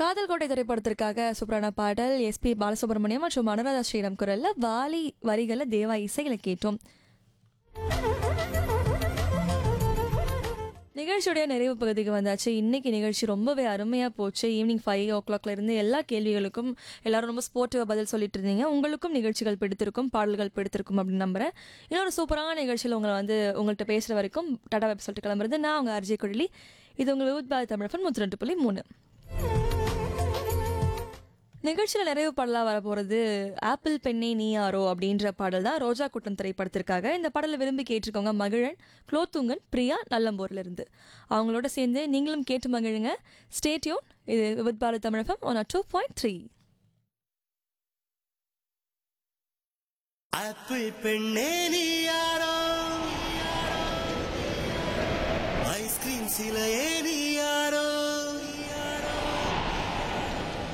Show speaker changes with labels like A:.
A: காதல் கோட்டை திரைப்படத்திற்காக சூப்பரான பாடல் எஸ்பி பாலசுப்ரமணியம் மற்றும் அனுராதா ஸ்ரீராம் குரல்ல வாலி வரிகளை தேவா இசைகளை கேட்டோம் நிகழ்ச்சியுடைய நிறைவு பகுதிக்கு வந்தாச்சு இன்னைக்கு நிகழ்ச்சி ரொம்பவே அருமையாக போச்சு ஈவினிங் ஃபைவ் ஓ கிளாக்ல இருந்து எல்லா கேள்விகளுக்கும் எல்லாரும் ரொம்ப ஸ்போர்ட்டிவாக பதில் சொல்லிட்டு இருந்தீங்க உங்களுக்கும் நிகழ்ச்சிகள் பிடித்திருக்கும் பாடல்கள் பிடித்திருக்கும் அப்படின்னு நம்புறேன் இன்னொரு சூப்பரான நிகழ்ச்சியில் உங்களை வந்து உங்கள்கிட்ட பேசுகிற வரைக்கும் டாடா வெப் சொல்லிட்டு கிளம்புறது நான் உங்கள் அர்ஜய் குழலி இது உங்கள் ஊத்பாய் தமிழ் முத்து ரெண்டு புள்ளி மூணு நிகழ்ச்சியில் நிறைவு பாடலாக வரப்போகிறது ஆப்பிள் பெண்ணே நீ யாரோ அப்படின்ற பாடல் தான் ரோஜா கூட்டம் திரைப்படத்திற்காக இந்த பாடலை விரும்பி கேட்டிருக்கவங்க மகிழன் குலோத்துங்கன் பிரியா நல்லம்பூர்ல இருந்து அவங்களோட சேர்ந்து நீங்களும் கேட்டு மகிழுங்க ஸ்டேட்யூன் இது with Bharat Tamilagam one two point three
B: apple பெண்ணே நீ யாரோ ஐஸ்கிரீம் சிலையே நீ